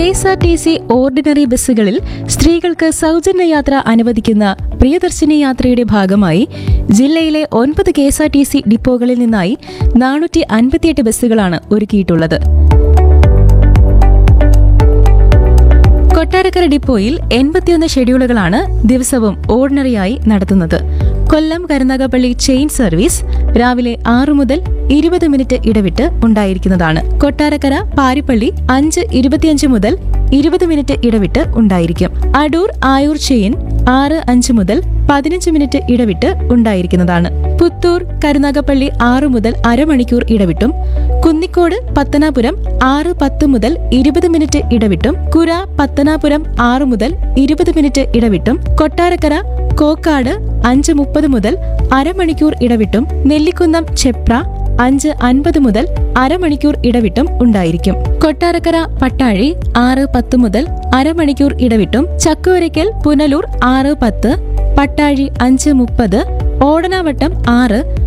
S R T C ordinary ബസ്സുകളിൽ സ്ത്രീകൾക്ക് സൗജന്യ യാത്ര അനുവദിക്കുന്ന പ്രിയദർശിനി യാത്രയുടെ ഭാഗമായി ജില്ലയിലെ ഒൻപത് K S R T C ഡിപ്പോകളിൽ നിന്നായി നാനൂറ്റി അൻപത്തിയെട്ട് ബസ്സുകളാണ് ഒരുക്കിയിട്ടുള്ളത് കൊട്ടാരക്കര ഡിപ്പോയിൽ എൺപത്തിയൊന്ന് ഷെഡ്യൂളുകളാണ് ദിവസവും ഓർഡിനറിയായി നടത്തുന്നത് കൊല്ലം കരുനാഗപ്പള്ളി ചെയിൻ സർവീസ് രാവിലെ ആറു മുതൽ ഇരുപത് മിനിറ്റ് ഇടവിട്ട് ഉണ്ടായിരിക്കുന്നതാണ് കൊട്ടാരക്കര പാരിപ്പള്ളി അഞ്ച് ഇരുപത്തിയഞ്ച് മുതൽ ഇരുപത് മിനിറ്റ് ഇടവിട്ട് ഉണ്ടായിരിക്കും അടൂർ ആയൂർ ചെയിൻ ആറ് അഞ്ച് മുതൽ പതിനഞ്ച് മിനിറ്റ് ഇടവിട്ട് ഉണ്ടായിരിക്കുന്നതാണ് പുത്തൂർ കരുനാഗപ്പള്ളി ആറ് മുതൽ അരമണിക്കൂർ ഇടവിട്ടും കുന്നിക്കോട് പത്തനാപുരം ആറ് പത്ത് മുതൽ ഇരുപത് മിനിറ്റ് ഇടവിട്ടും കുര പത്തനാപുരം ആറ് മുതൽ ഇരുപത് മിനിറ്റ് ഇടവിട്ടും കൊട്ടാരക്കര കോക്കാട് അഞ്ച് മുപ്പത് മുതൽ അരമണിക്കൂർ ഇടവിട്ടും നെല്ലിക്കുന്നം ചെപ്ര അഞ്ച് അൻപത് മുതൽ അരമണിക്കൂർ ഇടവിട്ടും ഉണ്ടായിരിക്കും കൊട്ടാരക്കര പട്ടാഴി ആറ് പത്ത് മുതൽ അരമണിക്കൂർ ഇടവിട്ടും ചക്കുവരയ്ക്കൽ പുനലൂർ ആറ് പത്ത് പട്ടാഴി അഞ്ച് മുപ്പത് ഓടനാവട്ടം ആറ്